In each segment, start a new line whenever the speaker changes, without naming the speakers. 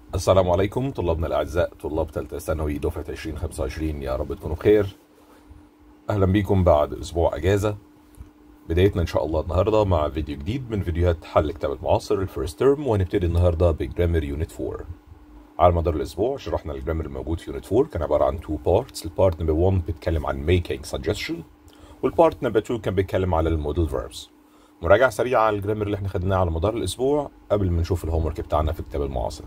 السلام عليكم طلابنا الأعزاء طلاب ثالثة ثانوي دفعة 2025 يا رب تكونوا بخير أهلا بيكم بعد أسبوع أجازة بدايتنا إن شاء الله النهاردة مع فيديو جديد من فيديوهات حل كتاب المعاصر الفيرست تيرم وهنبتدي النهاردة بجرامر يونت 4 على مدار الأسبوع شرحنا الجرامر الموجود في يونت 4 كان عبارة عن تو بارتس البارت نمبر 1 بيتكلم عن making suggestion والبارت نمبر 2 كان بيتكلم على الموديل فيربس مراجعة سريعة على الجرامر اللي احنا خدناه على مدار الأسبوع قبل ما نشوف الهوم ورك بتاعنا في الكتاب المعاصر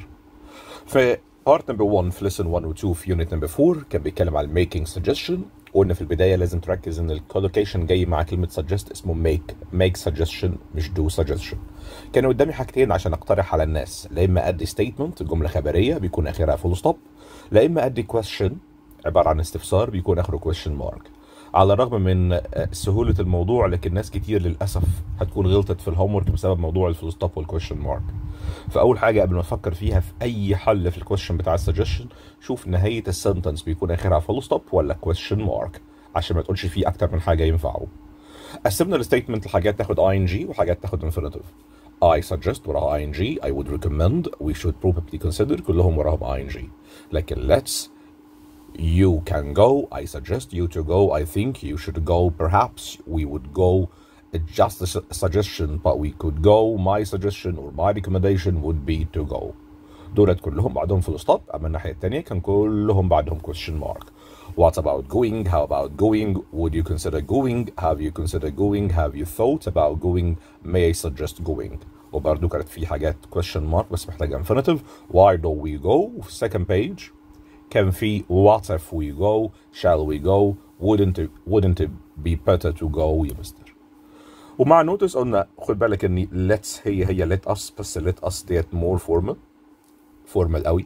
في بارت نمبر 1 في ليسن 1 و 2 في يونت نمبر 4 كان بيتكلم على making suggestion قلنا في البدايه لازم تركز ان الكولوكيشن جاي مع كلمه suggest اسمه make make suggestion مش do suggestion كان قدامي حاجتين عشان اقترح على الناس لا اما ادي statement جمله خبريه بيكون اخرها فول ستوب لا اما ادي question عباره عن استفسار بيكون اخره question mark على الرغم من سهولة الموضوع لكن ناس كتير للأسف هتكون غلطت في الهوم ورك بسبب موضوع الفول ستوب والكويشن مارك فأول حاجة قبل ما تفكر فيها في أي حل في الكويشن بتاع السجشن شوف نهاية السنتنس بيكون آخرها فول ستوب ولا كويشن مارك عشان ما تقولش فيه أكتر من حاجة ينفعوا قسمنا الستيتمنت لحاجات تاخد ing وحاجات تاخد infinitive I suggest وراها ing I would recommend we should probably consider كلهم وراهم ing لكن let's you can go. I suggest you to go. I think you should go. Perhaps we would go. It's just a su- suggestion, but we could go. My suggestion or my recommendation would be to go. دولت كلهم بعدهم فول ستوب اما الناحيه الثانيه كان كلهم بعدهم question mark. What about going? How about going? Would you consider going? Have you considered going? Have you thought about going? May I suggest going? وبرضه كانت في حاجات question mark بس محتاجه infinitive. Why don't we go? Second page. كان في what if we go shall we go wouldn't it, wouldn't it be better to go يا مستر ومع نوتس قلنا خد بالك ان let's هي هي let us بس let us ديت more formal formal قوي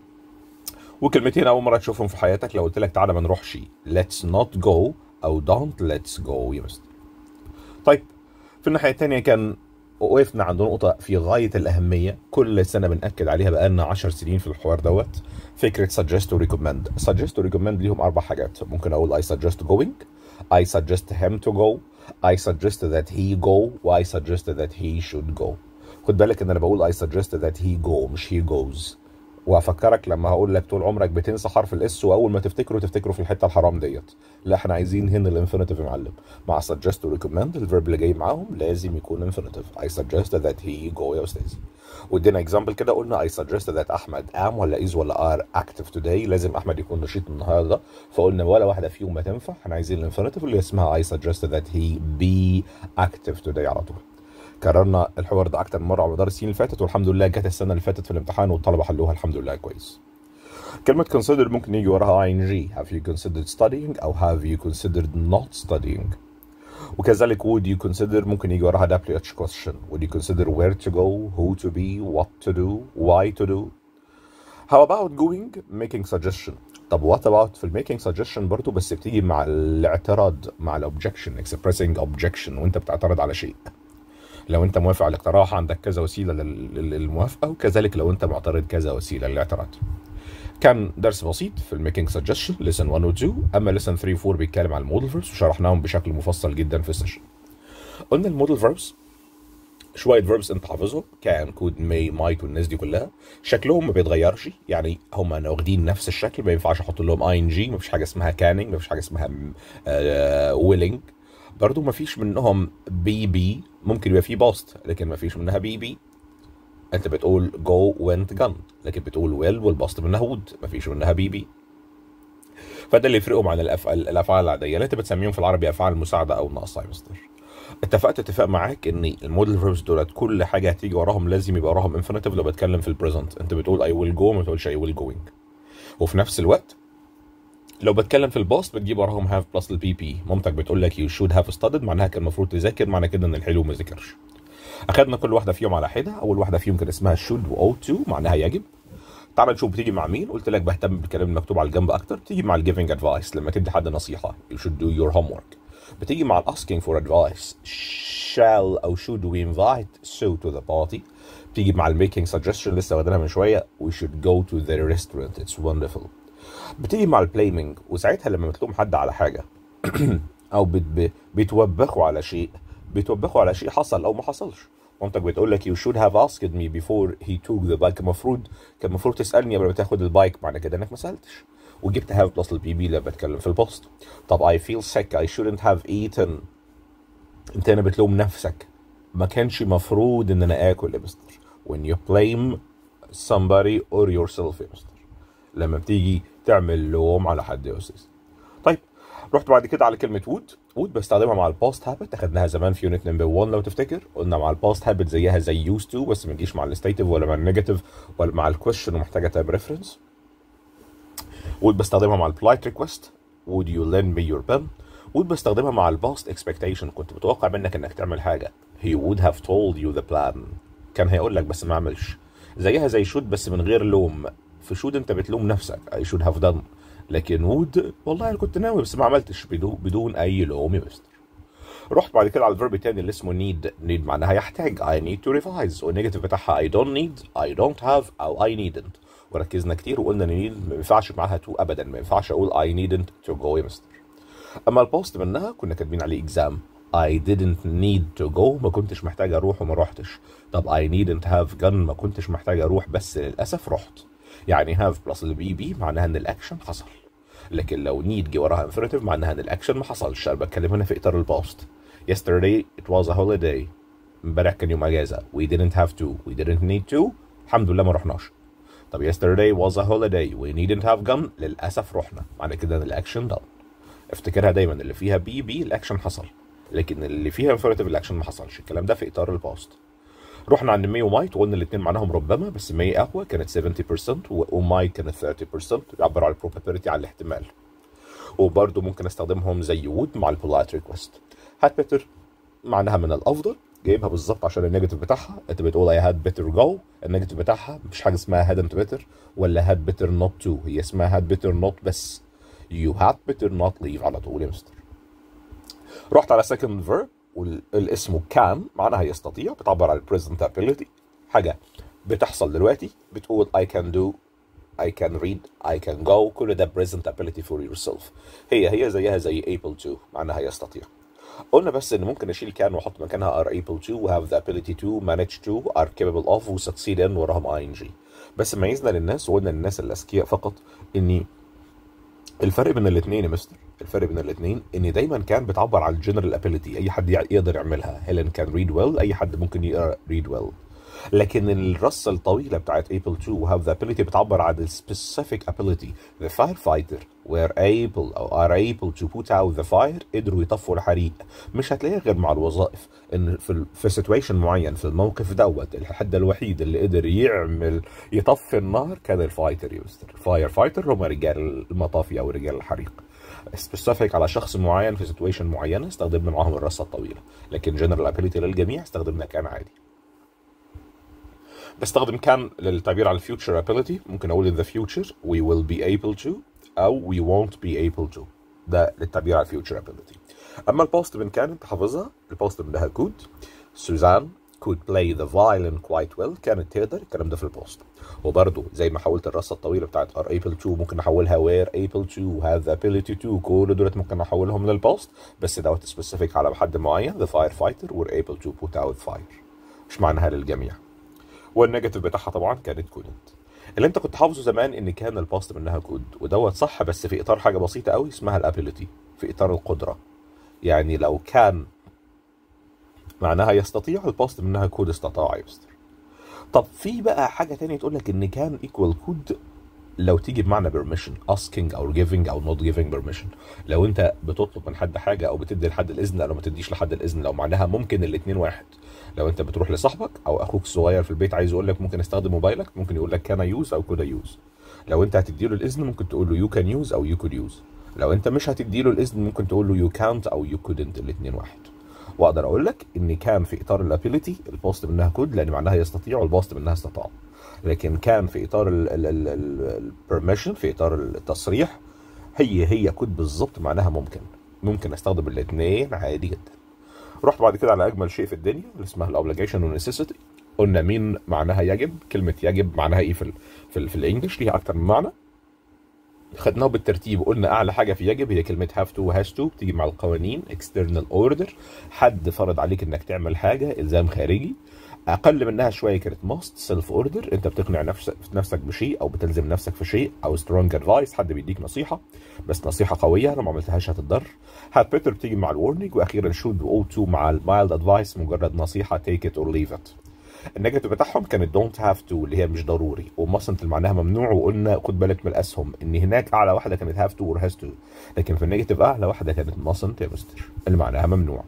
وكلمتين اول مره تشوفهم في حياتك لو قلت لك تعالى ما نروحش let's not go او don't let's go يا مستر طيب في الناحيه الثانيه كان وقفنا عند نقطة في غاية الأهمية كل سنة بنأكد عليها بقالنا 10 سنين في الحوار دوت فكرة suggest و recommend suggest و recommend ليهم أربع حاجات ممكن أقول I suggest going I suggest him to go I suggest that he go و I suggest that he should go خد بالك إن أنا بقول I suggest that he go مش he goes وهفكرك لما هقول لك طول عمرك بتنسى حرف الاس واول ما تفتكره تفتكره في الحته الحرام ديت لا احنا عايزين هنا الانفينيتيف يا معلم مع suggest و recommend الفيرب اللي جاي معاهم لازم يكون انفينيتيف I suggest that he go يا استاذي وادينا اكزامبل كده قلنا I suggest that احمد am ولا is ولا are active today لازم احمد يكون نشيط النهارده فقلنا ولا واحده فيهم ما تنفع احنا عايزين الانفينيتيف اللي اسمها I suggest that he be active today على طول كررنا الحوار ده اكتر من مره على مدار السنين اللي فاتت والحمد لله جت السنه اللي فاتت في الامتحان والطلبه حلوها الحمد لله كويس كلمة consider ممكن يجي وراها ing have you considered studying أو have you considered not studying وكذلك would you consider ممكن يجي وراها WH question would you consider where to go who to be what to do why to do how about going making suggestion طب what about في ال making suggestion برضو بس بتيجي مع الاعتراض مع ال objection expressing objection وانت بتعترض على شيء لو انت موافق على الاقتراح عندك كذا وسيله لل- لل- للموافقه وكذلك لو انت معترض كذا وسيله للاعتراض كان درس بسيط في الميكينج سجشن لسن 1 و 2 اما لسن 3 و 4 بيتكلم عن الموديل فيربس وشرحناهم بشكل مفصل جدا في السيشن قلنا الموديل فيربس شويه فيربس انت حافظهم كان كود ماي مايت والناس دي كلها شكلهم ما بيتغيرش يعني هم واخدين نفس الشكل ما ينفعش احط لهم اي ان جي ما فيش حاجه اسمها كاننج ما فيش حاجه اسمها ويلنج برضو ما فيش منهم بي بي ممكن يبقى فيه باست لكن ما فيش منها بي بي انت بتقول جو وينت جن لكن بتقول ويل والباست منها وود ما فيش منها بي بي فده اللي يفرقهم عن الافعال الافعال العاديه اللي انت بتسميهم في العربي افعال مساعده او ناقصه يا مستر اتفقت اتفاق معاك ان الموديل فيربس دولت كل حاجه هتيجي وراهم لازم يبقى وراهم انفينيتيف لو بتكلم في البريزنت انت بتقول اي ويل جو ما بتقولش اي ويل جوينج وفي نفس الوقت لو بتكلم في الباست بتجيب وراهم هاف بلس البي بي مامتك بتقول لك يو شود هاف ستادد معناها كان المفروض تذاكر معنى كده ان الحلو ما ذاكرش اخدنا كل واحده فيهم على حده اول واحده فيهم كان اسمها شود و تو معناها يجب تعال نشوف بتيجي مع مين قلت لك بهتم بالكلام المكتوب على الجنب اكتر بتيجي مع الجيفنج ادفايس لما تدي حد نصيحه you should do your homework بتيجي مع الاسكينج فور ادفايس shall او should we invite so to the party بتيجي مع الميكينج suggestion لسه واخدينها من شويه we should go to the restaurant it's wonderful بتيجي مع البلايمنج وساعتها لما بتلوم حد على حاجه او بت ب- بتوبخوا على شيء بتوبخوا على شيء حصل او ما حصلش مامتك بتقول لك you should have asked me before he took the bike كان المفروض كان المفروض تسالني قبل ما تاخد البايك معنى كده انك ما سالتش وجبت have بلس البي بي لما بتكلم في البوست طب I feel sick I shouldn't have eaten انت هنا بتلوم نفسك ما كانش مفروض ان انا اكل يا مستر when you blame somebody or yourself يا مستر لما بتيجي تعمل لوم على حد يا استاذ طيب رحت بعد كده على كلمه وود وود بستخدمها مع الباست هابت اخدناها زمان في يونت نمبر 1 لو تفتكر قلنا مع الباست هابت زيها زي يوز تو بس ما تجيش مع الستيتيف ولا مع النيجاتيف ولا مع الكويشن ومحتاجه تاب ريفرنس وود بستخدمها مع البلايت ريكوست would you lend me your pen وود بستخدمها مع الباست اكسبكتيشن كنت متوقع منك انك تعمل حاجه he would have told you the plan كان هيقول لك بس ما عملش زيها زي شود بس من غير لوم في شود انت بتلوم نفسك I should have done لكن وود والله انا كنت ناوي بس ما عملتش بدون بدون اي لوم يا مستر رحت بعد كده على الفيرب التاني اللي اسمه need need معناها يحتاج I need to revise والنيجاتيف بتاعها I don't need I don't have او I needn't وركزنا كتير وقلنا ان need ما ينفعش معاها to ابدا ما ينفعش اقول I needn't to go يا مستر اما البوست منها كنا كاتبين عليه اكزام I didn't need to go ما كنتش محتاج اروح وما روحتش طب I needn't have gun ما كنتش محتاج اروح بس للاسف رحت يعني have بلس البي بي معناها ان الاكشن حصل لكن لو need جه وراها infinitive معناها ان الاكشن ما حصلش انا بتكلم هنا في اطار البوست yesterday it was a holiday امبارح كان يوم اجازه we didn't have to we didn't need to الحمد لله ما رحناش طب yesterday was a holiday we needn't have gone للاسف رحنا معنى كده ان الاكشن done افتكرها دايما اللي فيها بي بي الاكشن حصل لكن اللي فيها انفيرتيف الاكشن ما حصلش الكلام ده في اطار الباست رحنا عند مي ومايت وقلنا الاثنين معناهم ربما بس مي اقوى كانت 70% ومايت كانت 30% بيعبر على البروبابيلتي على الاحتمال وبرده ممكن استخدمهم زي وود مع البولايت ريكوست هات بيتر معناها من الافضل جايبها بالظبط عشان النيجاتيف بتاعها انت بتقول اي هاد بيتر جو النيجاتيف بتاعها مش حاجه اسمها هادنت بيتر ولا هاد بيتر نوت تو هي اسمها هاد بيتر نوت بس يو هاد بيتر نوت ليف على طول يا مستر رحت على second verb والاسم كان معناها يستطيع بتعبر عن present ability حاجة بتحصل دلوقتي بتقول I can do I can read I can go كل ده present ability for yourself هي هي زيها زي able to معناها يستطيع قلنا بس ان ممكن اشيل كان واحط مكانها are able to have the ability to manage to are capable of و succeed in وراهم ing بس ميزنا للناس وقلنا للناس الاذكياء فقط ان الفرق بين الاثنين يا مستر الفرق بين الاثنين ان دايما كان بتعبر عن الجنرال ابيليتي اي حد يقدر يعملها هيلين كان ريد ويل اي حد ممكن يقرا ريد ويل لكن الرصه الطويله بتاعت able to have the ability بتعبر عن ال specific ability the firefighter were able or are able to put out the fire قدروا يطفوا الحريق مش هتلاقيها غير مع الوظائف ان في ال- في situation معين في الموقف دوت الحد الوحيد اللي قدر يعمل يطفي النار كان الفايتر يا مستر الفاير فايتر هم رجال المطافي او رجال الحريق سبيسيفيك على شخص معين في سيتويشن معينه استخدمنا معاهم الرصه الطويله لكن جنرال ابيليتي للجميع استخدمنا كان عادي بستخدم كان للتعبير عن الفيوتشر ابيليتي ممكن اقول in the future we will be able to او we won't be able to ده للتعبير عن الفيوتشر ابيليتي اما البوست من كان انت حافظها البوست من ده كود سوزان could play the violin quite well كانت تقدر الكلام ده في البوست وبرضه زي ما حولت الرصه الطويله بتاعت are able to ممكن احولها were able to have the ability to كل دولت ممكن احولهم للبوست بس دوت سبيسيفيك على حد معين the firefighter were able to put out fire مش معناها للجميع والنيجاتيف بتاعها طبعا كانت كودنت اللي انت كنت حافظه زمان ان كان الباست منها كود ودوت صح بس في اطار حاجه بسيطه قوي اسمها الابيليتي في اطار القدره يعني لو كان معناها يستطيع الباست منها كود استطاع يستر طب في بقى حاجه تانية تقول لك ان كان ايكوال كود لو تيجي بمعنى permission asking او giving او not giving permission لو انت بتطلب من حد حاجه او بتدي لحد الاذن او ما تديش لحد الاذن لو معناها ممكن الاثنين واحد لو انت بتروح لصاحبك او اخوك الصغير في البيت عايز يقول لك ممكن استخدم موبايلك ممكن يقول لك كان يوز او كود يوز لو انت هتدي له الاذن ممكن تقول له يو كان يوز او يو كود يوز لو انت مش هتدي له الاذن ممكن تقول له يو كانت او يو كودنت الاثنين واحد واقدر اقول لك ان كان في اطار الابيليتي البوست منها كود لان معناها يستطيع والبوست منها استطاع لكن كان في اطار البرميشن في اطار التصريح هي هي كود بالظبط معناها ممكن ممكن استخدم الاثنين عادي جدا رحت بعد كده على اجمل شيء في الدنيا اللي اسمها الاوبليجيشن والنسيسيتي قلنا مين معناها يجب كلمه يجب معناها ايه في ال في, ال في الانجليش ليها اكتر من معنى خدناه بالترتيب قلنا اعلى حاجه في يجب هي كلمه have to وهاز to بتيجي مع القوانين external order حد فرض عليك انك تعمل حاجه الزام خارجي اقل منها شويه كانت ماست سيلف اوردر انت بتقنع نفسك نفسك بشيء او بتلزم نفسك في شيء او سترونج ادفايس حد بيديك نصيحه بس نصيحه قويه لو ما عملتهاش هتضر هاد بيتر بتيجي مع الورنينج واخيرا شود او 2 مع المايلد ادفايس مجرد نصيحه تيك ات اور ليف ات النيجاتيف بتاعهم كانت دونت هاف تو اللي هي مش ضروري وماسنت اللي معناها ممنوع وقلنا خد بالك من الاسهم ان هناك اعلى واحده كانت هاف تو اور هاز تو لكن في النيجاتيف اعلى واحده كانت ماسنت يا مستر اللي معناها ممنوع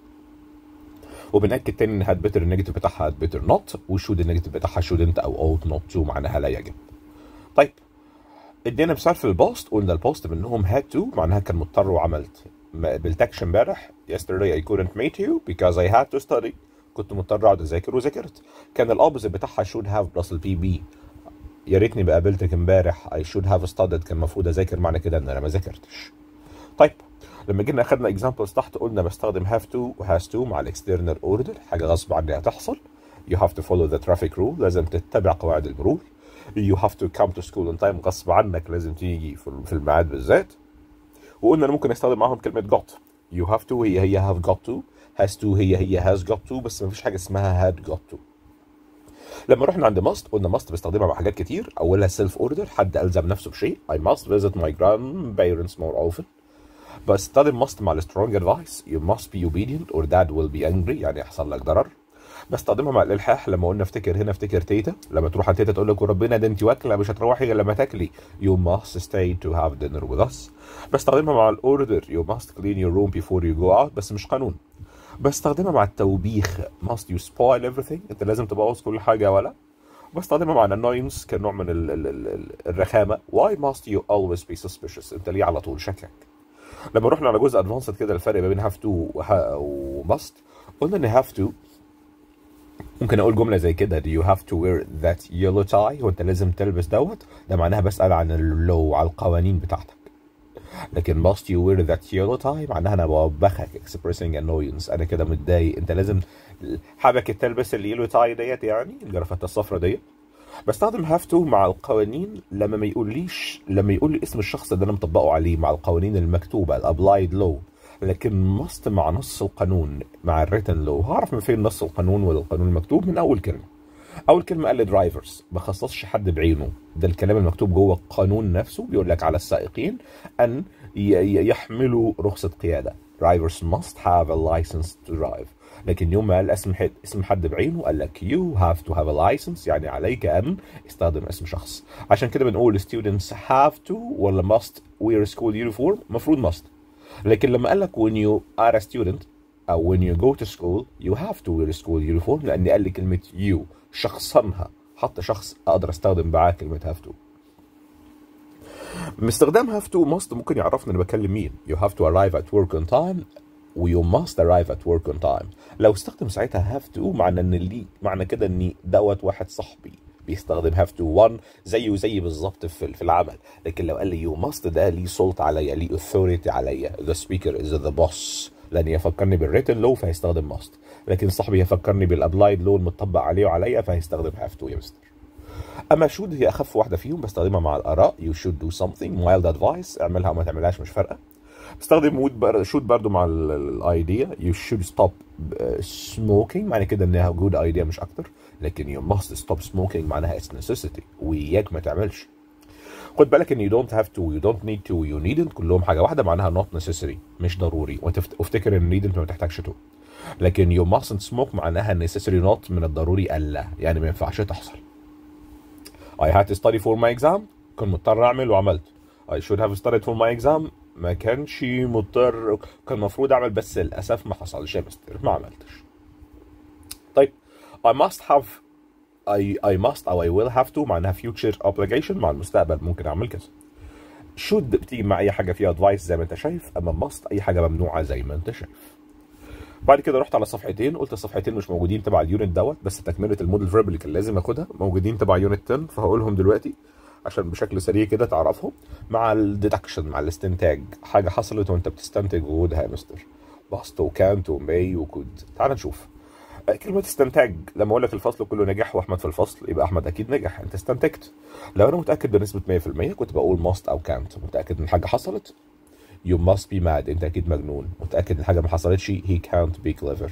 وبنأكد تاني ان هاد بيتر النيجاتيف بتاعها هاد بيتر نوت والشود النيجاتيف بتاعها شود انت او اوت نوت تو معناها لا يجب طيب ادينا مثال في البوست قلنا البوست منهم هاد تو معناها كان مضطر وعملت ما قابلتكش امبارح yesterday I couldn't meet you because I had to study كنت مضطر اقعد اذاكر وذاكرت كان الابوزيت بتاعها should have بلس البي بي يا ريتني بقى قابلتك امبارح I should have studied كان المفروض اذاكر معنى كده ان انا ما ذاكرتش طيب لما جينا اخدنا اكزامبلز تحت قلنا بستخدم have to و has to مع الاكسترنال اوردر حاجه غصب عني هتحصل you have to follow the traffic rule لازم تتبع قواعد المرور you have to come to school on time غصب عنك لازم تيجي في في الميعاد بالذات وقلنا انا ممكن استخدم معاهم كلمه got you have to هي هي have got to has to هي هي has got to بس مفيش حاجه اسمها had got to لما رحنا عند must قلنا must بستخدمها مع حاجات كتير اولها self order حد الزم نفسه بشيء I must visit my grandparents more often بستخدم must مع السترونج advice you must be obedient or dad will be angry يعني يحصل لك ضرر بستخدمها مع الالحاح لما قلنا افتكر هنا افتكر تيتا لما تروح عند تيتا تقول لك وربنا ده انت واكله مش هتروحي غير لما تاكلي you must stay to have dinner with us بستخدمها مع الاوردر you must clean your room before you go out بس مش قانون بستخدمها مع التوبيخ must you spoil everything انت لازم تبوظ كل حاجه ولا بستخدمها مع الانوينس كنوع من ال ال ال ال الرخامه why must you always be suspicious انت ليه على طول شكك لما رحنا على جزء ادفانسد كده الفرق ما بين have to وماست قلنا ان have to ممكن اقول جمله زي كده do you have to wear that yellow tie وانت لازم تلبس دوت ده معناها بسال عن اللو على القوانين بتاعتك لكن must you wear that yellow tie معناها انا بوبخك expressing annoyance انا كده متضايق انت لازم حابك تلبس اليلو تاي ديت يعني الجرافته الصفراء ديت بستخدم have to مع القوانين لما ما يقوليش لما يقول لي اسم الشخص اللي انا مطبقه عليه مع القوانين المكتوبه الابلايد لو لكن مست مع نص القانون مع الريتن لو هعرف من فين نص القانون ولا القانون المكتوب من اول كلمه اول كلمه قال درايفرز ما خصصش حد بعينه ده الكلام المكتوب جوه القانون نفسه بيقول لك على السائقين ان يحملوا رخصه قياده drivers must have a license to drive لكن يوم ما قال اسم حد اسم حد بعينه قال لك you have to have a license يعني عليك ان استخدم اسم شخص عشان كده بنقول students have to ولا must wear school uniform المفروض must لكن لما قال لك when you are a student او when you go to school you have to wear school uniform لان قال لي كلمه you شخصنها حط شخص اقدر استخدم معاه كلمه have to باستخدام have to must ممكن يعرفنا انا بكلم مين you have to arrive at work on time و you must arrive at work on time لو استخدم ساعتها have to معنى ان اللي معنى كده ان دوت واحد صاحبي بيستخدم have to one زيه زي بالظبط في في العمل لكن لو قال لي you must ده ليه سلط عليا ليه authority عليا the speaker is the boss لان يفكرني بالريتن لو فهيستخدم must لكن صاحبي يفكرني بالابلايد لو المطبق عليه وعليا فهيستخدم have to يا مستر اما should هي اخف واحده فيهم بستخدمها مع الاراء you should do something mild advice اعملها او ما تعملهاش مش فارقه بستخدم would بر... should برضو مع الايديا you should stop smoking معنى كده انها good idea مش اكتر لكن you must stop smoking معناها it's necessity وياك ما تعملش خد بالك ان you don't have to you don't need to you needn't كلهم حاجه واحده معناها not necessary مش ضروري وافتكر ان needn't ما تحتاجش to لكن you mustn't smoke معناها necessary not من الضروري الا يعني ما ينفعش تحصل I had to study for my exam كنت مضطر اعمل وعملت I should have studied for my exam ما كانش مضطر كان المفروض اعمل بس للاسف ما حصلش يا مستر ما عملتش طيب I must have I I must او I will have to معناها future obligation مع المستقبل ممكن اعمل كذا should بتيجي مع اي حاجه فيها advice زي ما انت شايف اما must اي حاجه ممنوعه زي ما انت شايف بعد كده رحت على صفحتين قلت الصفحتين مش موجودين تبع اليونت دوت بس تكمله الموديل فيرب اللي كان لازم اخدها موجودين تبع يونت 10 فهقولهم دلوقتي عشان بشكل سريع كده تعرفهم مع الديدكشن مع الاستنتاج حاجه حصلت وانت بتستنتج وجودها يا مستر باست وكانت وماي وكود تعال نشوف كلمة استنتاج لما اقول لك الفصل كله نجح واحمد في الفصل يبقى احمد اكيد نجح انت استنتجت لو انا متاكد بنسبة 100% كنت بقول must او can't متاكد ان حاجة حصلت you must be mad انت اكيد مجنون متاكد ان حاجة ما حصلتش he can't be clever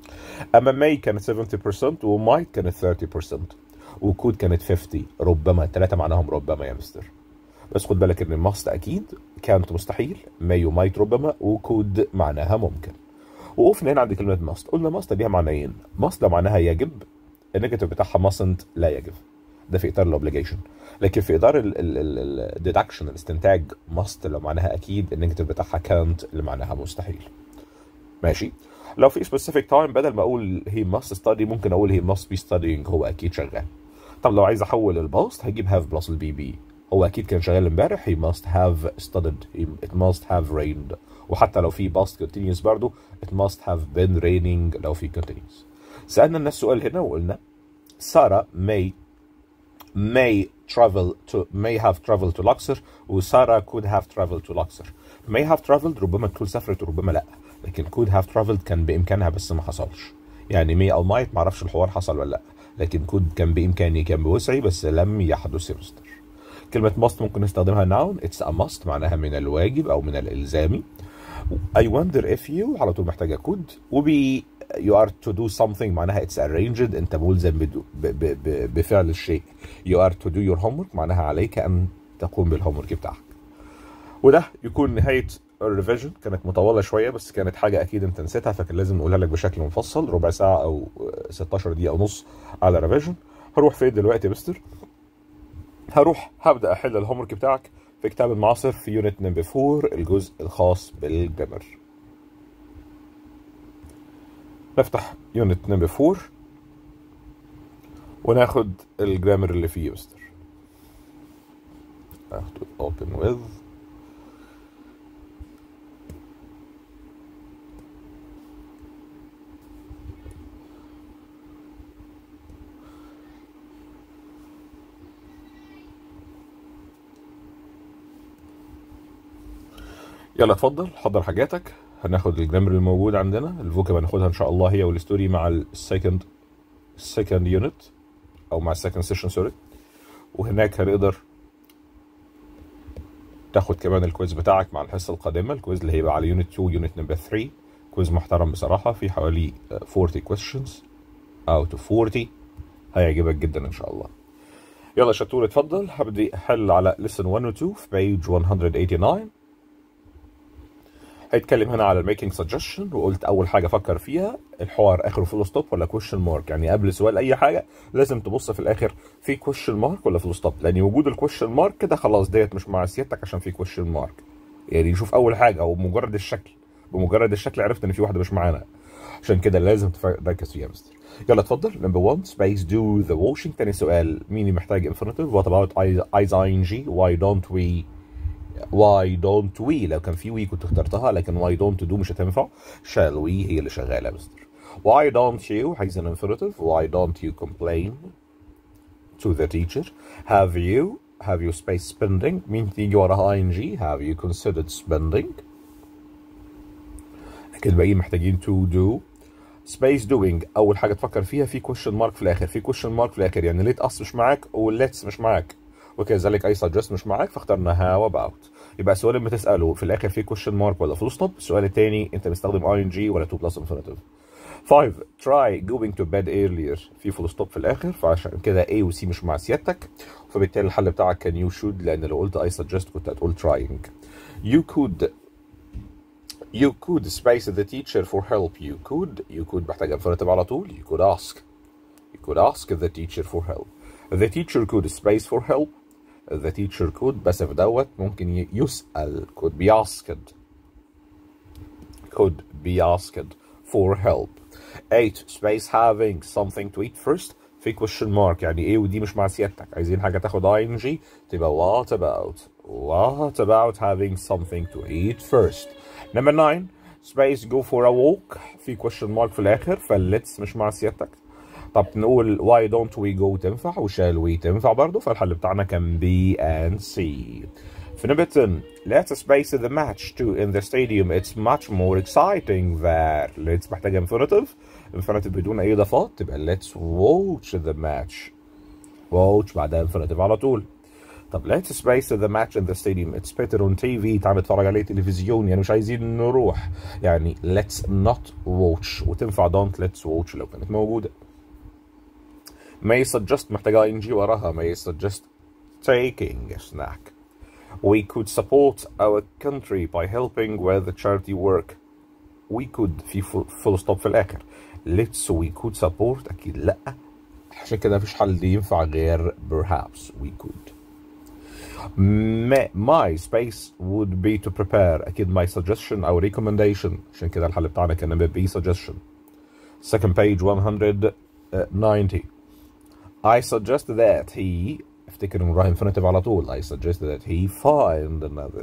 اما ماي كانت 70% ومايت كانت 30% وكود كانت 50 ربما الثلاثه معناهم ربما يا مستر بس خد بالك ان ماست اكيد كانت مستحيل ماي ومايت ربما وكود معناها ممكن وقفنا هنا عند كلمه ماست قلنا ماست ليها معنيين ماست ده معناها يجب النيجاتيف بتاعها ماسنت لا يجب ده في اطار الاوبليجيشن لكن في اطار الديدكشن الاستنتاج ماست لو معناها اكيد النيجاتيف بتاعها كانت اللي معناها مستحيل ماشي لو في specific time بدل ما اقول he must study ممكن اقول he must be studying هو اكيد شغال طب لو عايز احول الباست هجيب have بلس البي بي هو اكيد كان شغال امبارح he must have studied he, it must have rained وحتى لو في past continuous برضه it must have been raining لو في continuous سألنا الناس سؤال هنا وقلنا سارة may may travel to may have traveled to Luxor وسارة could have traveled to Luxor may have traveled ربما تكون سافرت وربما لا لكن could have traveled كان بإمكانها بس ما حصلش يعني may أو might معرفش الحوار حصل ولا لا لكن could كان بإمكاني كان بوسعي بس لم يحدث يا مستر كلمة must ممكن نستخدمها noun it's a must معناها من الواجب أو من الإلزامي I wonder if you على طول محتاجة could وبي you are to do something معناها it's arranged انت ملزم بدو ب ب ب بفعل الشيء you are to do your homework معناها عليك ان تقوم بالهومورك بتاعك وده يكون نهاية الريفيجن كانت مطولة شوية بس كانت حاجة أكيد أنت نسيتها فكان لازم نقولها لك بشكل مفصل ربع ساعة أو 16 دقيقة ونص على ريفيجن هروح فين دلوقتي يا مستر؟ هروح هبدأ أحل الهومورك بتاعك في كتاب المعاصر في يونت نمبر 4 الجزء الخاص بالجرامر نفتح يونت نمبر 4 وناخد الجرامر اللي فيه يا مستر ناخد open with يلا اتفضل حضر حاجاتك هناخد الجرامر الموجود عندنا الفوكاب هناخدها ان شاء الله هي والستوري مع السكند السكند يونت او مع السكند سيشن سوري وهناك هنقدر تاخد كمان الكويز بتاعك مع الحصه القادمه الكويز اللي هيبقى على يونت 2 يونت نمبر 3 كويز محترم بصراحه في حوالي 40 questions out of 40 هيعجبك جدا ان شاء الله يلا شطور اتفضل هبدي احل على lesson 1 و 2 في page 189 هيتكلم هنا على الميكنج سجشن وقلت اول حاجه فكر فيها الحوار اخره فول ستوب ولا كويشن مارك يعني قبل سؤال اي حاجه لازم تبص في الاخر في كويشن مارك ولا فول ستوب لان وجود الكويشن مارك كده خلاص ديت مش مع سيادتك عشان في كويشن مارك يعني شوف اول حاجه او مجرد الشكل بمجرد الشكل عرفت ان في واحده مش معانا عشان كده لازم تركز فيها يا مستر يلا اتفضل نمبر 1 سبيس دو ذا واشنج تاني سؤال مين محتاج انفينيتيف وات اباوت ايز اي ان جي واي دونت وي why don't we لو كان في we كنت اخترتها لكن why don't do مش هتنفع shall we هي اللي شغاله يا مستر why don't you حيث an infinitive why don't you complain to the teacher have you have you space spending مين تيجي وراها ing have you considered spending لكن الباقيين محتاجين to do space doing اول حاجه تفكر فيها في question mark في الاخر في question mark في الاخر يعني let us مش معاك والlet's مش معاك وكذلك اي suggest مش معاك فاخترنا how about يبقى السؤال اللي بتساله في الاخر في question mark ولا full stop السؤال الثاني انت مستخدم ing ولا to plus infinitive 5 try going to bed earlier في full stop في الاخر فعشان كده A و C مش مع سيادتك فبالتالي الحل بتاعك كان you should لان لو قلت I suggest كنت هتقول trying you could you could space the teacher for help you could you could محتاج infinitive على طول you could ask you could ask the teacher for help the teacher could space for help the teacher could بس في دوت ممكن يسأل could be asked could be asked for help 8 space having something to eat first في question mark يعني ايه ودي مش مع سيادتك عايزين حاجة تاخد ing تبقى what about what about having something to eat first number 9 space go for a walk في question mark في الآخر فالlet's مش مع سيادتك طب نقول why don't we go تنفع وشال we تنفع برضه فالحل بتاعنا كان B and C في نمبر 10 let's space the match to in the stadium it's much more exciting there let's محتاجة infinitive infinitive بدون أي إضافات تبقى let's watch the match watch بعدها infinitive على طول طب let's space the match in the stadium it's better on TV تعال نتفرج عليه تلفزيون يعني مش عايزين نروح يعني let's not watch وتنفع don't let's watch لو كانت موجودة may suggest محتاجة ing وراها may suggest taking a snack we could support our country by helping with the charity work we could في full stop في الآخر let's we could support أكيد لأ عشان كده مفيش حل دي ينفع غير perhaps we could my space would be to prepare أكيد my suggestion أو recommendation عشان كده الحل بتاعنا كان be suggestion second page 190 I suggest that he افتكر انه راح infinitive على طول I suggest that he find another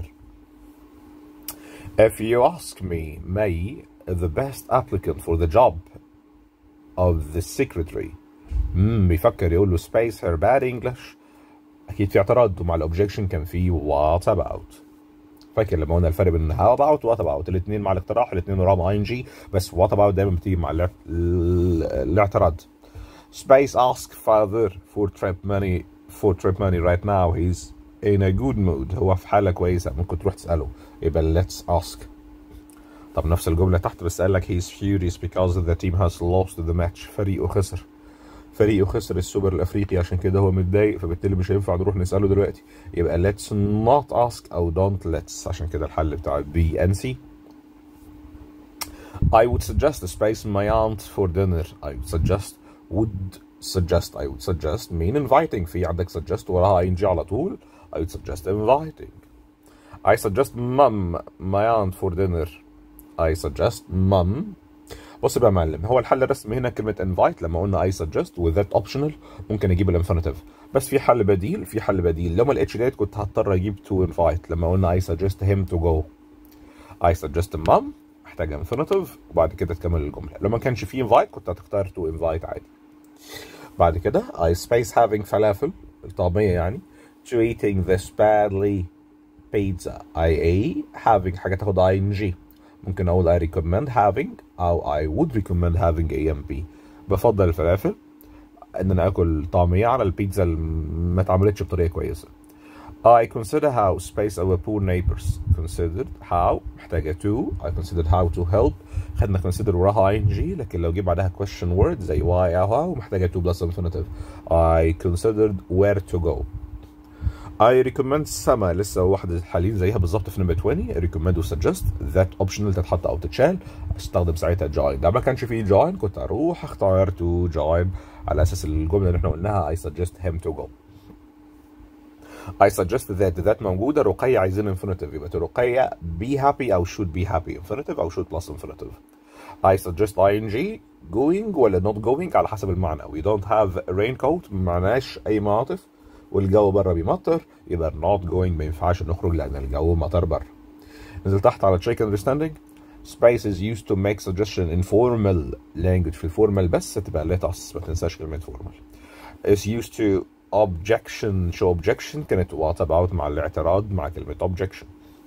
if you ask me may the best applicant for the job of the secretary امم بيفكر يقول له space her bad English اكيد في اعتراض ومع الاوبجكشن كان في what about فاكر لما قلنا الفرق بين how about و what about الاثنين مع الاقتراح الاثنين وراهم اي ان جي بس what about دايما بتيجي مع الاعتراض space ask father for trip money for trip money right now he's in a good mood هو في حاله كويسه ممكن تروح تساله يبقى let's ask طب نفس الجمله تحت بس قال لك he's furious because the team has lost the match فريقه خسر فريقه خسر السوبر الافريقي عشان كده هو متضايق فبالتالي مش هينفع نروح نساله دلوقتي يبقى let's not ask او don't let's عشان كده الحل بتاع B and C I would suggest a space in my aunt for dinner I would suggest would suggest I would suggest mean inviting في عندك suggest وراها ing على طول I would suggest inviting I suggest mum my aunt for dinner I suggest mum بص بقى يا معلم هو الحل الرسمي هنا كلمة invite لما قلنا I suggest و that optional ممكن اجيب الانفينيتيف بس في حل بديل في حل بديل لو ما لقيتش ديت كنت هضطر اجيب to invite لما قلنا I suggest him to go I suggest mom محتاج انفينيتيف وبعد كده تكمل الجملة لو ما كانش في invite كنت هتختار to invite عادي بعد كده I space having فلافل الطعمية يعني to eating this badly pizza I a having حاجة تاخد ing ممكن اقول I recommend having او I would recommend having a and B بفضل الفلافل ان انا اكل طعمية على البيتزا اللي ما اتعملتش بطريقة كويسة I consider how space our poor neighbors considered how محتاجة to I considered how to help خدنا consider وراها ing لكن لو جه بعدها question word زي why أو how محتاجة to plus infinitive I considered where to go I recommend سما لسه واحدة الحالين زيها بالظبط في نمبر 20 recommend و suggest that optional تتحط أو تتشال استخدم ساعتها join ده ما كانش فيه join كنت أروح أختار to join على أساس الجملة اللي احنا قلناها I suggest him to go I suggest that that موجودة رقية عايزين infinitive يبقى رقية be happy أو should be happy infinitive أو should plus infinitive I suggest ing going ولا not going على حسب المعنى we don't have a raincoat معناش أي معاطف والجو بره بيمطر يبقى not going ما ينفعش نخرج لأن الجو مطر بره نزل تحت على check understanding space is used to make suggestion in formal language في الفورمال بس تبقى let us ما تنساش كلمة formal is used to objection show objection كانت what about مع الاعتراض مع كلمة objection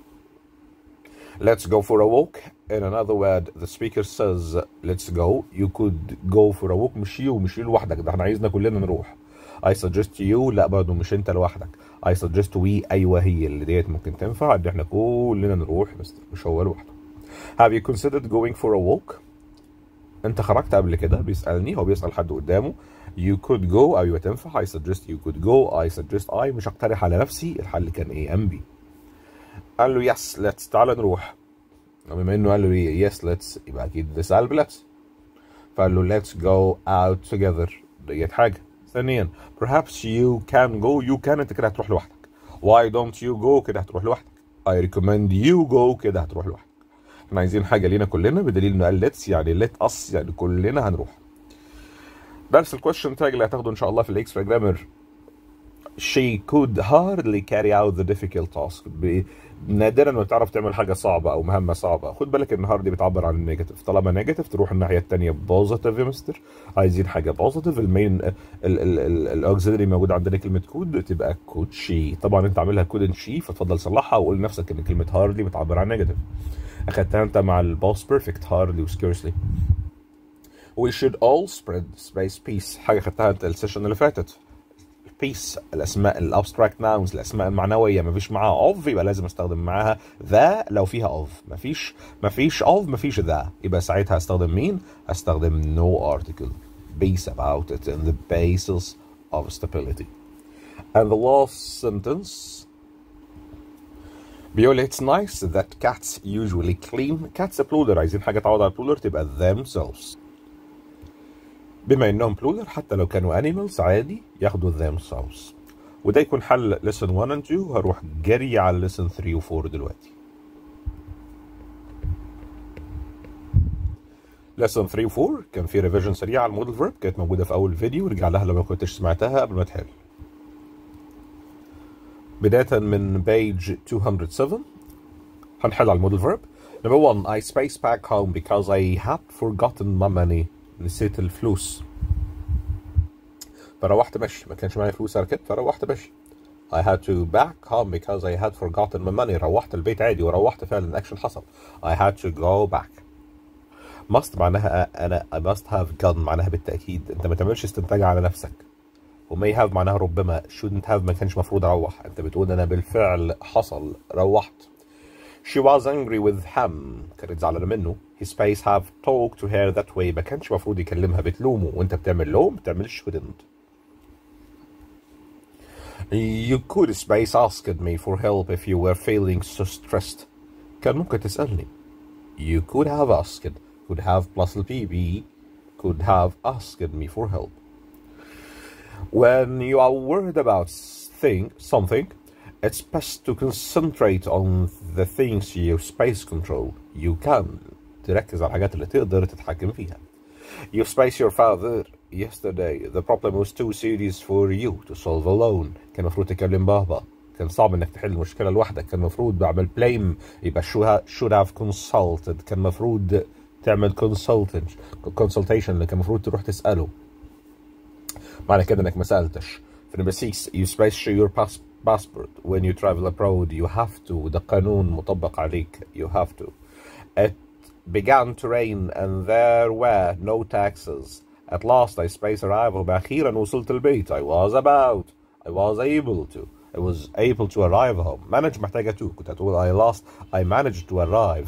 let's go for a walk in another word the speaker says let's go you could go for a walk مش يو مش يو لوحدك ده احنا عايزنا كلنا نروح I suggest you لا برضه مش انت لوحدك I suggest we ايوه هي اللي ديت ممكن تنفع ان احنا كلنا نروح بس مش هو لوحده Have you considered going for a walk انت خرجت قبل كده بيسألني هو بيسأل حد قدامه you could go ايوه تنفع I suggest you could go I suggest I مش هقترح على نفسي الحل كان ايه ام بي قال له yes let's تعال نروح بما انه قال له yes let's يبقى اكيد this قلب let's فقال له let's go out together ديت حاجه ثانيا perhaps you can go you can انت كده هتروح لوحدك why don't you go كده هتروح لوحدك I recommend you go كده هتروح لوحدك احنا عايزين حاجه لينا كلنا بدليل انه قال let's يعني let us يعني كلنا هنروح درس الكويشن تاج اللي هتاخده ان شاء الله في الاكسترا جرامر she could hardly carry out the difficult task ب... نادرا ما بتعرف تعمل حاجه صعبه او مهمه صعبه خد بالك ان هاردي بتعبر عن النيجاتيف طالما نيجاتيف تروح الناحيه الثانيه بوزيتيف يا مستر عايزين حاجه بوزيتيف المين الاوكسيلري موجود عندنا كلمه كود تبقى كود شي طبعا انت عاملها كود شي فتفضل صلحها وقول لنفسك ان كلمه هاردلي بتعبر عن نيجاتيف اخدتها انت مع الباس بيرفكت هاردلي وسكيرسلي we should all spread space peace حاجه خدتها انت السيشن اللي فاتت space الاسماء الابستراكت ناونز الاسماء المعنويه مفيش معاها of يبقى لازم استخدم معاها ذا لو فيها of مفيش مفيش of مفيش ذا يبقى ساعتها هستخدم مين هستخدم no article base about it and the basis of stability and the last sentence بيقول it's nice that cats usually clean cats plural عايزين حاجة تعوض على plural تبقى themselves بما انهم plural حتى لو كانوا animals عادي ياخدوا themselves وده يكون حل lesson 1 and 2 هروح جري على lesson 3 و 4 دلوقتي lesson 3 و 4 كان في ريفيجن سريع على المودل فيرب كانت موجودة في أول فيديو ارجع لها لو ما كنتش سمعتها قبل ما تحل بداية من page 207 هنحل على المودل فيرب number one I space back home because I had forgotten my money نسيت الفلوس فروحت مشي ما كانش معايا فلوس اركب فروحت مشي I had to back home because I had forgotten my money روحت البيت عادي وروحت فعلا اكشن حصل I had to go back must معناها انا I must have gone معناها بالتاكيد انت ما تعملش استنتاج على نفسك و may have معناها ربما shouldn't have ما كانش مفروض اروح انت بتقول انا بالفعل حصل روحت She was angry with him كانت زعلانة منه His space have talked to her that way ما كانش مفروض يكلمها بتلومه وانت بتعمل لوم بتعملش shouldn't You could space asked me for help if you were feeling so stressed كان ممكن تسألني You could have asked could have plus البي could have asked me for help When you are worried about thing, something, it's best to concentrate on the things you space control. You can تركز على الحاجات اللي تقدر تتحكم فيها. You space your father yesterday. The problem was too serious for you to solve alone. كان المفروض تكلم بابا. كان صعب انك تحل المشكلة لوحدك. كان المفروض بعمل blame يبقى should have consulted. كان المفروض تعمل consultant consultation اللي كان المفروض تروح تسأله. معنى كده انك ما سالتش في نمبر 6 you space share your pass passport when you travel abroad you have to ده قانون مطبق عليك you have to it began to rain and there were no taxes at last I space arrival أخيرا وصلت البيت I was about I was able to I was able to arrive home manage محتاجة to كنت هتقول I lost I managed to arrive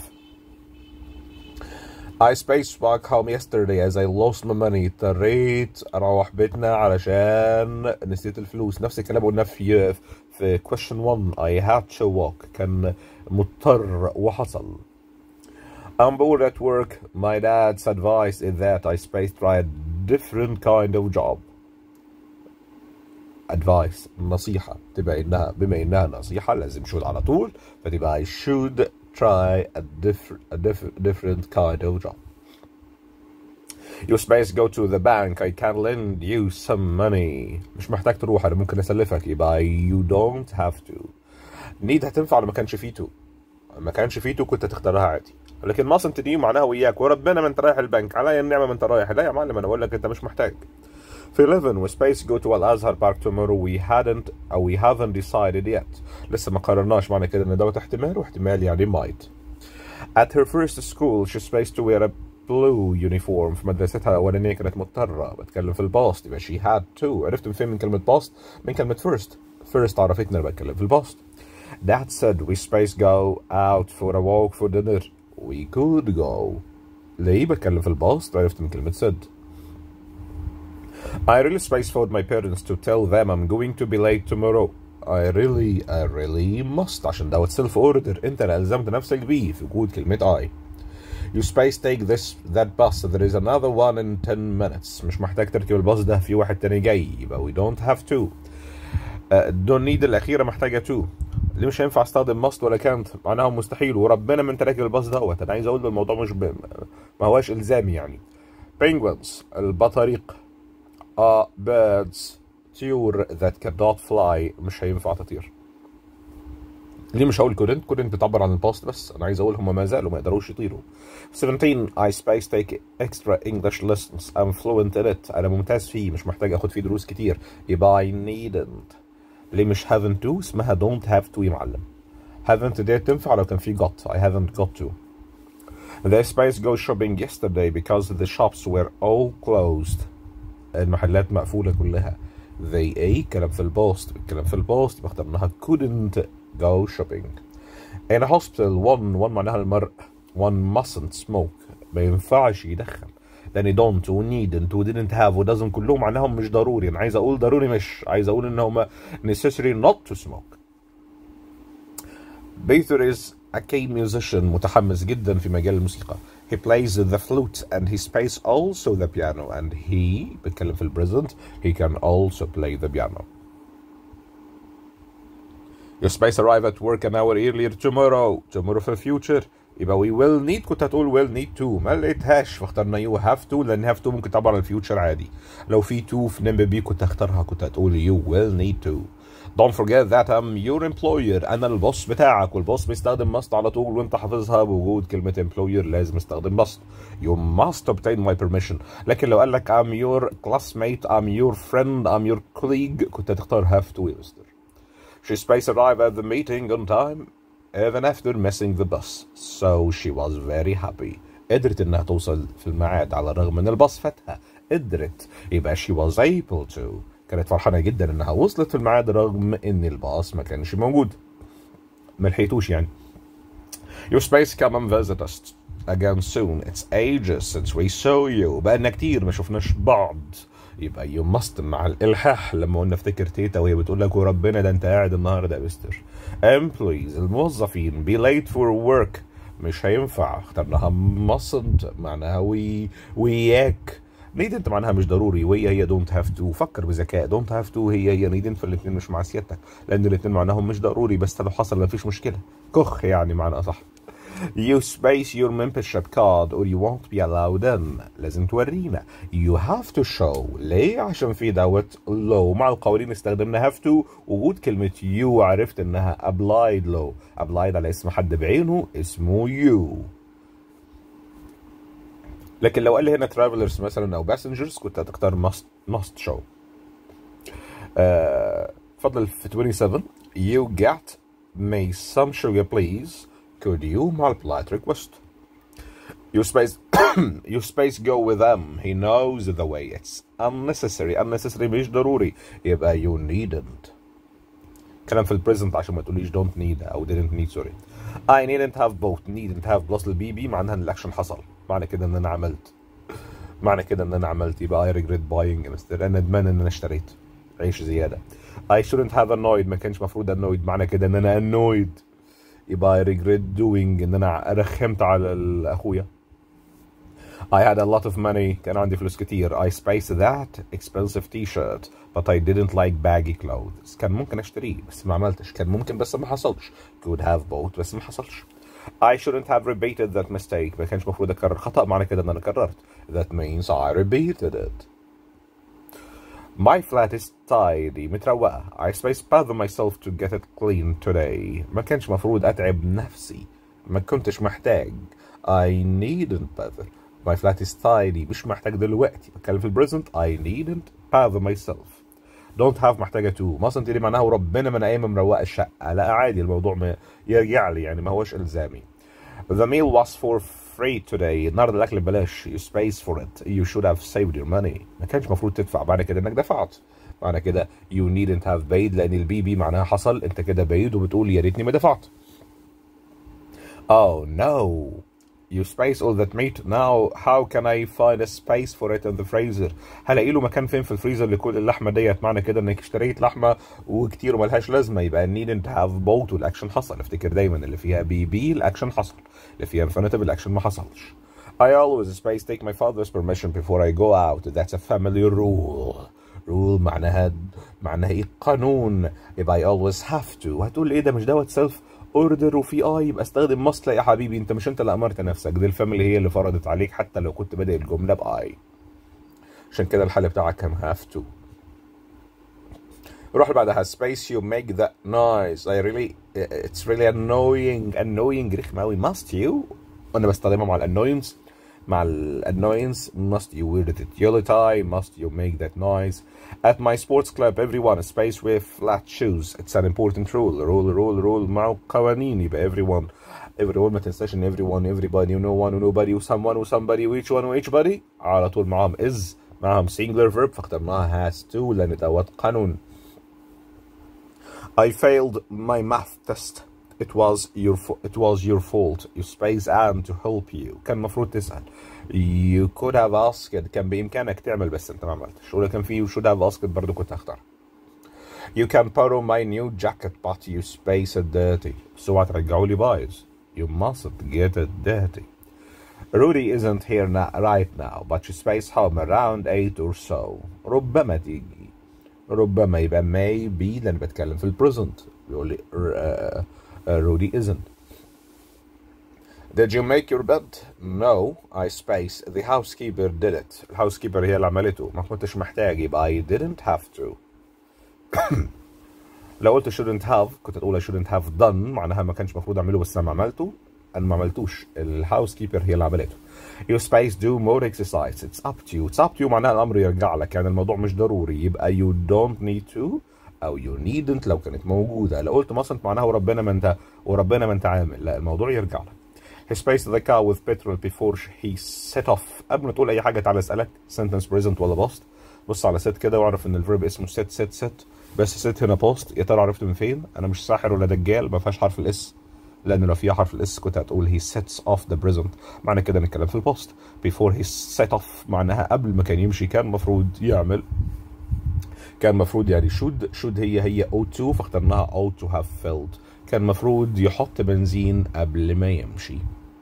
I spaced back home yesterday as I lost my money اضطريت اروح بيتنا علشان نسيت الفلوس نفس الكلام قلنا في في question 1 I had to walk كان مضطر وحصل I'm bored at work my dad's advice is that I spaced try a different kind of job advice نصيحة تبقى إنها بما إنها نصيحة لازم should على طول فتبقى I should try a different a diff- different kind of job. You space go to the bank I can lend you some money مش محتاج تروح انا ممكن اسلفك يبقى you don't have to need هتنفع لو ما كانش فيه to ما كانش فيه to كنت تختارها عادي لكن ما انت دي معناها وياك وربنا ما انت رايح البنك عليا النعمه ما انت رايح لا يا معلم انا بقول لك انت مش محتاج في 11 we space go to Al Azhar Park tomorrow we hadn't or we haven't decided yet لسه ما قررناش معنى كده ان دوت احتمال واحتمال يعني might at her first school she spaced to wear a blue uniform في مدرستها الأولانية كانت مضطرة بتكلم في الباست يبقى she had to عرفت من فين من كلمة باست من كلمة first first عرفتني أنا بتكلم في الباست That said we space go out for a walk for dinner we could go ليه بتكلم في الباست عرفت من كلمة said I really space for my parents to tell them I'm going to be late tomorrow. I really I really must عشان دوت سيلف اوردر انت اللي الزمت نفسك بيه في وجود كلمة I. You space take this that bus there is another one in 10 minutes مش محتاج تركب الباص ده في واحد تاني جاي يبقى we don't have to. Uh, don't need الأخيرة محتاجة to. ليه مش هينفع استخدم must ولا can't معناها مستحيل وربنا ما انت راكب الباص دوت انا عايز اقول الموضوع مش ب... ما هواش الزامي يعني. Penguins البطاريق are birds طيور that cannot fly مش هينفع تطير ليه مش هقول couldn't couldn't بتعبر عن الباست بس انا عايز اقول هم ما زالوا ما يقدروش يطيروا 17 I space take extra English lessons I'm fluent in it انا ممتاز فيه مش محتاج اخد فيه دروس كتير يبقى I needn't ليه مش haven't to اسمها don't have to يا معلم haven't ديت تنفع لو كان في got I haven't got to The space go shopping yesterday because the shops were all closed المحلات مقفولة كلها they a كلام في البوست الكلام في البوست يبقى اخترناها couldn't go shopping in a hospital one one معناها المرء one mustn't smoke ما ينفعش يدخن لان don't و needn't و didn't have و doesn't كلهم معناهم مش ضروري انا عايز اقول ضروري مش عايز اقول ان هما necessary not to smoke بيتر is a key musician متحمس جدا في مجال الموسيقى he plays the flute and he plays also the piano and he بيتكلم في البريزنت he can also play the piano Your space arrive at work an hour earlier tomorrow tomorrow في future يبقى we will need كنت هتقول will need to ما لقيتهاش فاخترنا you have to لان have to ممكن تعبر عن الفيوتشر عادي لو في to في نمبر بي كنت هختارها كنت هتقول you will need to Don't forget that I'm your employer أنا البوس بتاعك والبوس بيستخدم must على طول وأنت حافظها بوجود كلمة employer لازم استخدم must You must obtain my permission لكن لو قال لك I'm your classmate I'm your friend I'm your colleague كنت هتختار have to يا مستر She space arrived at the meeting on time even after missing the bus so she was very happy قدرت انها توصل في الميعاد على الرغم ان الباص فاتها قدرت يبقى she was able to كانت فرحانه جدا انها وصلت في الميعاد رغم ان الباص ما كانش موجود ما لحقتوش يعني Your space come and visit us again soon it's ages since we saw you بقالنا كتير ما شفناش بعض يبقى يو ماست مع الالحاح لما قلنا افتكر تيتا وهي بتقول لك وربنا ده انت قاعد النهارده يا مستر employees الموظفين be late for work مش هينفع اخترناها mustn't معناها وي وياك needn't معناها مش ضروري وهي هي don't have to فكر بذكاء don't have to هي هي needn't فالاثنين مش مع سيادتك لان الاثنين معناهم مش ضروري بس لو حصل مفيش مشكله كخ يعني معنى صح You space your membership card or you won't be allowed in لازم تورينا You have to show ليه؟ عشان في دوت law مع القوانين استخدمنا have to وجود كلمة you عرفت انها applied law applied على اسم حد بعينه اسمه you لكن لو قال لي هنا travelers مثلا او passengers كنت هتختار must must show آه فضل في 27 You get me some sugar please could you مع polite request you space you space go with them he knows the way it's unnecessary unnecessary مش ضروري يبقى you needn't كلام في البريزنت عشان ما تقوليش don't need او didn't need sorry I needn't have both needn't have بلس البي بي معناها ان الاكشن حصل معنى كده ان انا عملت معنى كده ان انا عملت يبقى I regret buying يا مستر انا ندمان ان انا اشتريت عيش زياده I shouldn't have annoyed ما كانش مفروض annoyed معنى كده ان انا annoyed يبقى I regret doing ان انا رخمت على اخويا I had a lot of money كان عندي فلوس كتير I spaced that expensive t-shirt but I didn't like baggy clothes كان ممكن اشتريه بس ما عملتش كان ممكن بس ما حصلش could have bought بس ما حصلش I shouldn't have repeated that mistake ما كانش المفروض اكرر خطأ معنى كده ان انا كررت that means I repeated it My flat is tidy متروقة I space bother myself to get it clean today ما كانش مفروض أتعب نفسي ما كنتش محتاج I needn't bother My flat is tidy مش محتاج دلوقتي بتكلم في البريزنت I needn't bother myself Don't have محتاجة to mustn't دي معناها وربنا من أيام مروقة الشقة لا عادي الموضوع ما يرجع لي يعني ما هوش إلزامي The meal was for free today النهارده الاكل ببلاش you space for it you should have saved your money ما كانش المفروض تدفع معنى كده انك دفعت معنى كده you needn't have paid لان البي بي معناها حصل انت كده بعيد وبتقول يا ريتني ما دفعت oh no you space all that meat now how can I find a space for it in the freezer هلاقي له مكان فين في الفريزر لكل اللحمه ديت معنى كده انك اشتريت لحمه وكتير وملهاش لازمه يبقى needn't have bought والاكشن حصل افتكر دايما اللي فيها بي بي الاكشن حصل اللي فيها infinitive الاكشن ما حصلش I always space take my father's permission before I go out that's a family rule rule معناها معناها ايه قانون يبقى I always have to وهتقول ايه ده مش دوت سيلف اوردر وفي اي يبقى استخدم ماست لا يا حبيبي انت مش انت اللي امرت نفسك دي الفاميلي هي اللي فرضت عليك حتى لو كنت بادئ الجمله باي عشان كده الحل بتاعك كان هاف تو روح اللي بعدها space you make that noise I really it's really annoying annoying رخم قوي must you وانا بستخدمها مع الانوينس مع الانوينس must you wear it yellow tie must you make that noise at my sports club everyone space with flat shoes it's an important rule rule rule rule مع قوانين يبقى everyone everyone ما تنساش ان everyone everybody no one nobody someone somebody which one which body على طول معاهم is معهم singular verb فاخترناها has to لأن دوت قانون I failed my math test it was your it was your fault you space am to help you كان المفروض تسأل you could have asked كان بإمكانك تعمل بس أنت ما عملتش ولو كان في should have asked برضه كنت هختار You can borrow my new jacket but you space it dirty بس اوعى ترجعوا لي بايظ You mustn't get it dirty Rudy isn't here now, right now but you space home around 8 or so ربما تيجي ربما يبقى maybe لأن بتكلم في البريزنت بيقول لي uh, uh, Rudy isn't Did you make your bed? No, I space. The housekeeper did it. الهاوسكيبر هي اللي عملته. ما كنتش محتاج يبقى I didn't have to. لو قلت shouldn't have كنت تقول I shouldn't have done معناها ما كانش المفروض اعمله بس انا ما عملته. انا ما عملتوش. الهاوسكيبر هي اللي عملته. You space do more exercise. It's up to you. It's up to you معناها الامر يرجع لك يعني الموضوع مش ضروري يبقى you don't need to او you needn't لو كانت موجوده. لو قلت mustn't معناها وربنا ما انت وربنا ما انت عامل. لا الموضوع يرجع لك. He spaced the car with petrol before he set off. قبل ما تقول أي حاجة تعالى أسألك sentence present ولا past. بص على set كده واعرف إن الفيرب اسمه set set set. بس set هنا past يا ترى عرفت من فين؟ أنا مش ساحر ولا دجال ما فيهاش حرف الاس. لأن لو فيها حرف الاس كنت هتقول he sets off the present. معنى كده نتكلم في البوست. Before he set off معناها قبل ما كان يمشي كان المفروض يعمل كان المفروض يعني should should هي هي ought to فاخترناها ought to have filled. كان المفروض يحط بنزين قبل ما يمشي.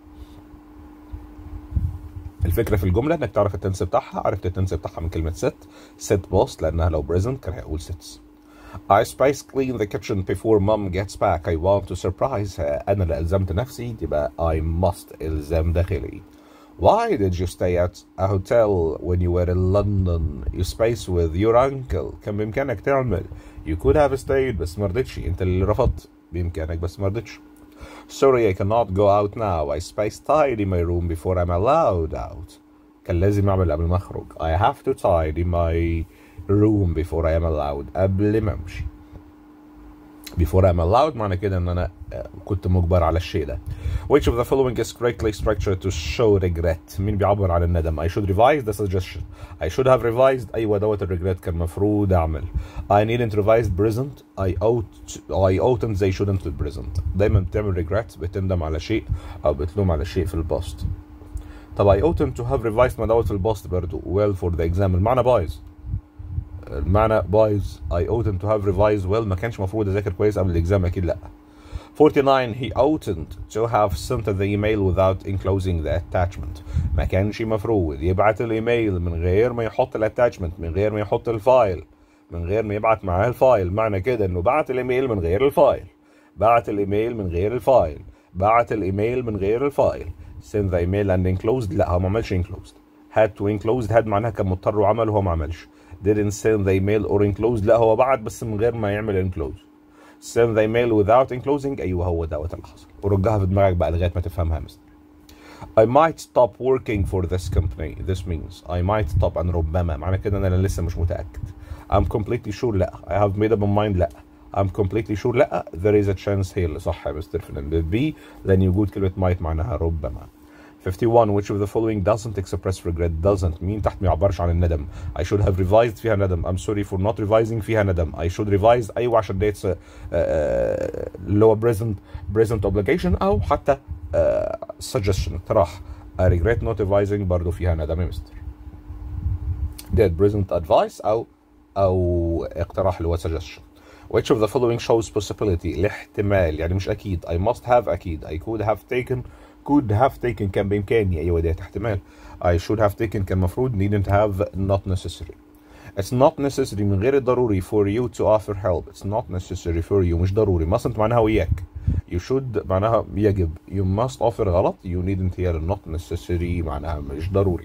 الفكره في الجمله انك تعرف التنس بتاعها عرفت التنس بتاعها من كلمه set set boss لانها لو present كان هيقول sits I space clean the kitchen before mom gets back I want to surprise her انا اللي الزمت نفسي تبقى I must الزام داخلي Why did you stay at a hotel when you were in London? You space with your uncle. كان بإمكانك تعمل. You could have stayed بس ما رضيتش. أنت اللي رفضت. بإمكانك بس ما رضيتش. Sorry, I cannot go out now. I space tidy my room before I'm allowed out. كان لازم أعمل قبل ما أخرج. I have to tidy my room before I am allowed. قبل ما أمشي. Before I'm allowed معنى كده إن أنا كنت مجبر على الشيء ده. Which of the following is correctly structured to show regret؟ مين بيعبر عن الندم؟ I should revise the suggestion. I should have revised أيوة دوت الريجريت كان المفروض أعمل. I needn't revise present. I ought I oughtn't they shouldn't في present. دايما بتعمل regret بتندم على شيء أو بتلوم على شيء في الباست. طب I oughtn't to have revised ما دوت في الباست برضه. Well for the exam المعنى بايظ. المعنى بايظ I oughtn't to have revised well ما كانش المفروض اذاكر كويس قبل الاكزام اكيد لا 49 he oughtn't to have sent the email without enclosing the attachment ما كانش مفروض يبعت الايميل من غير ما يحط الاتاتشمنت من غير ما يحط الفايل من غير ما يبعت معاه الفايل معنى كده انه بعت الايميل من غير الفايل بعت الايميل من غير الفايل بعت الايميل من غير الفايل send the email and enclosed لا هو ما عملش enclosed had to enclosed had معناها كان مضطر وعمل وهو ما عملش didn't send the email or enclosed لا هو بعت بس من غير ما يعمل enclose send the email without enclosing ايوه هو دوت اللي حصل ورجعها في دماغك بقى لغايه ما تفهمها يا مستر I might stop working for this company this means I might stop and ربما معنى كده ان انا لسه مش متاكد I'm completely sure لا I have made up my mind لا I'm completely sure لا there is a chance هي اللي صح يا مستر فرنانديز بي لان وجود كلمه might معناها ربما 51 which of the following doesn't express regret doesn't مين تحت ما يعبرش عن الندم I should have revised فيها ندم I'm sorry for not revising فيها ندم I should revise أيوة عشان ديتس اللي هو present present obligation أو حتى uh, suggestion اقتراح I regret not revising برضو فيها ندم يا مستر did present advice أو أو اقتراح اللي هو suggestion which of the following shows possibility الاحتمال يعني مش أكيد I must have أكيد I could have taken could have taken كان بإمكاني أيوة ديت احتمال I should have taken كان المفروض needn't have not necessary It's not necessary من غير الضروري for you to offer help It's not necessary for you مش ضروري mustn't معناها وياك You should معناها يجب You must offer غلط You needn't here not necessary معناها مش ضروري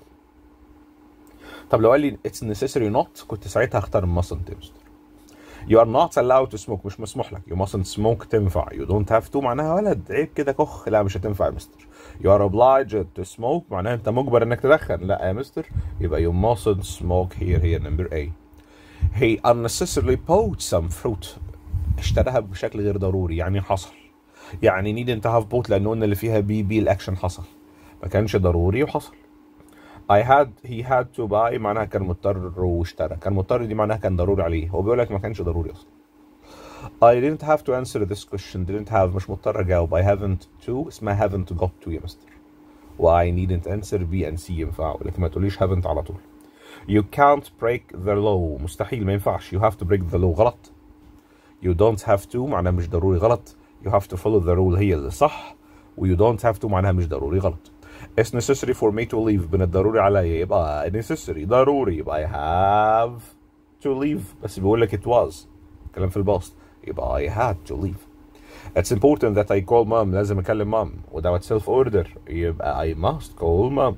طب لو قال لي it's necessary not كنت ساعتها اختار mustn't يا مستر You are not allowed to smoke مش مسموح لك You mustn't smoke تنفع You don't have to معناها ولد عيب كده كخ لا مش هتنفع يا مستر You are obliged to smoke معناها انت مجبر انك تدخن لا يا مستر يبقى you mustn't smoke here here number A He unnecessarily bought some fruit اشتراها بشكل غير ضروري يعني حصل يعني needn't have bought لان قلنا اللي فيها بي بي الاكشن حصل ما كانش ضروري وحصل I had he had to buy معناها كان مضطر واشترى كان مضطر دي معناها كان ضروري عليه هو بيقول لك ما كانش ضروري اصلا I didn't have to answer this question didn't have مش مضطر اجاوب I haven't to اسمها haven't got to يا مستر و I needn't answer B and C ينفعوا لكن ما تقوليش haven't على طول You can't break the law مستحيل ما ينفعش you have to break the law غلط You don't have to معناها مش ضروري غلط You have to follow the rule هي اللي صح و you don't have to معناها مش ضروري غلط It's necessary for me to leave من الضروري عليا يبقى necessary ضروري يبقى I have to leave بس بيقول لك it was كلام في الباست يبقى I had to leave It's important that I call mom لازم اكلم مام without self order يبقى I must call mom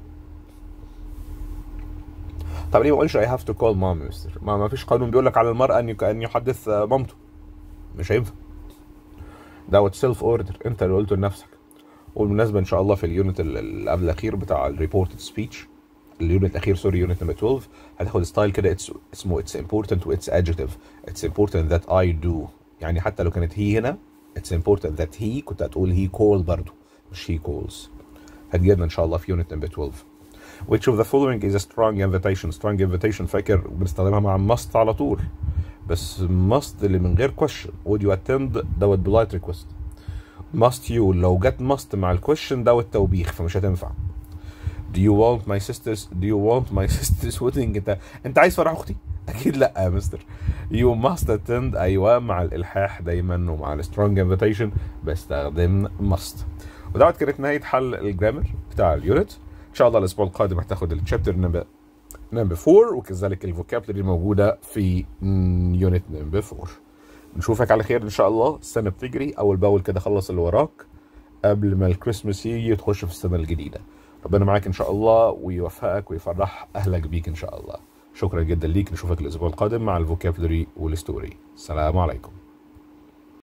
طب ليه ما اقولش I have to call mom يا مستر ما ما فيش قانون بيقول لك على المرأة ان يك- ان يحدث آه، مامته مش هينفع دوت سيلف اوردر انت اللي قلته لنفسك وبالمناسبه ان شاء الله في اليونت ال- اللي قبل الاخير بتاع الريبورتد سبيتش اليونت الاخير سوري يونت نمبر 12 هتاخد ستايل كده it's- اسمه اتس important واتس adjective اتس important that I do يعني حتى لو كانت هي هنا اتس important that he كنت هتقول هي call برضه مش he calls هتجيلنا ان شاء الله في يونت نمبر 12 which of the following is a strong invitation strong invitation فاكر بنستخدمها مع must على طول بس must اللي من غير question would you attend دوت polite request must you لو جت must مع الكويشن دوت توبيخ فمش هتنفع do you want my sisters do you want my sisters wedding انت انت عايز فرح اختي اكيد لا يا مستر you must attend ايوه مع الالحاح دايما ومع السترونج invitation بستخدم must ودوت كانت نهايه حل الجرامر بتاع اليونت ان شاء الله الاسبوع القادم هتاخد الشابتر نمبر نمبر 4 وكذلك الفوكابلري موجوده في يونت نمبر 4 نشوفك على خير ان شاء الله السنه بتجري اول باول كده خلص اللي وراك قبل ما الكريسماس يجي تخش في السنه الجديده ربنا معاك ان شاء الله ويوفقك ويفرح اهلك بيك ان شاء الله شكرا جدا ليك نشوفك الاسبوع القادم مع الفوكابلري والستوري السلام عليكم